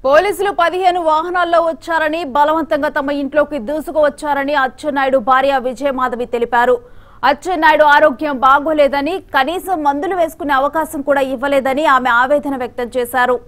పోలీసులు పదిహేను వాహనాల్లో వచ్చారని బలవంతంగా తమ ఇంట్లోకి దూసుకువచ్చారని అచ్చెన్నాయుడు భార్య విజయమాధవి తెలిపారు అచ్చెన్నాయుడు ఆరోగ్యం బాగోలేదని కనీసం మందులు వేసుకునే అవకాశం కూడా ఇవ్వలేదని ఆమె ఆవేదన వ్యక్తం చేశారు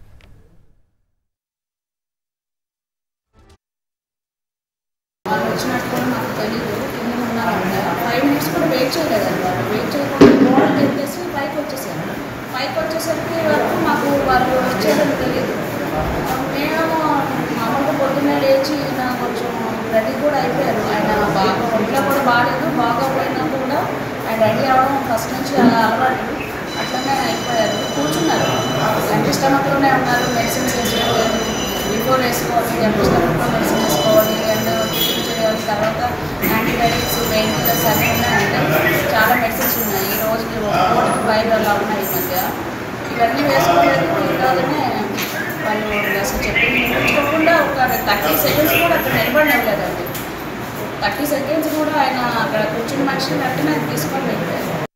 వాళ్ళు వచ్చినట్టు కూడా నాకు తెలియదు కింద ఉన్నారంట ఫైవ్ మినిట్స్ కూడా వెయిట్ చేయలేదండి వాళ్ళు వెయిట్ చేయకుండా గోడకి ఎత్తేసి పైకి వచ్చేసారు పైకి వచ్చేసరికి వరకు మాకు వాళ్ళు వచ్చారని తెలియదు మేము మామూలుగా పొద్దున్నే లేచి ఈయన కొంచెం రెడీ కూడా అయిపోయారు ఆయన బాగా ఒంట్లో కూడా బాగాలేదు బాగోపోయినా కూడా ఆయన రెడీ అవ్వడం ఫస్ట్ నుంచి అలా అలవాటు అట్లనే అయిపోయారు కూర్చున్నారు ఎంటీ స్టమక్లోనే ఉన్నారు మెడిసిన్స్ వేసుకోవాలి బిఫోర్ వేసుకోవాలి ఎంటీ స్టమక్లో మెడిసిన్ వేసుకోవాలి అండ్ టిఫిన్ చేయాలి తర్వాత యాంటీబయాటిక్స్ పెయిన్ కిల్లర్స్ అన్నీ ఉన్నాయండి చాలా మెడిసిన్స్ ఉన్నాయి ఈ రోజుకి ఒక కోటికి బయట అలా ఉన్నాయి ఈ మధ్య ఇవన్నీ వేసుకోలేదు కాదనే వాళ్ళు అసలు చెప్పింది చెప్పకుండా ఒక థర్టీ సెకండ్స్ కూడా అక్కడ నిలబడలేదండి థర్టీ సెకండ్స్ కూడా ఆయన అక్కడ కూర్చుని మనిషిని వెంటనే తీసుకొని వెళ్ళిపోయారు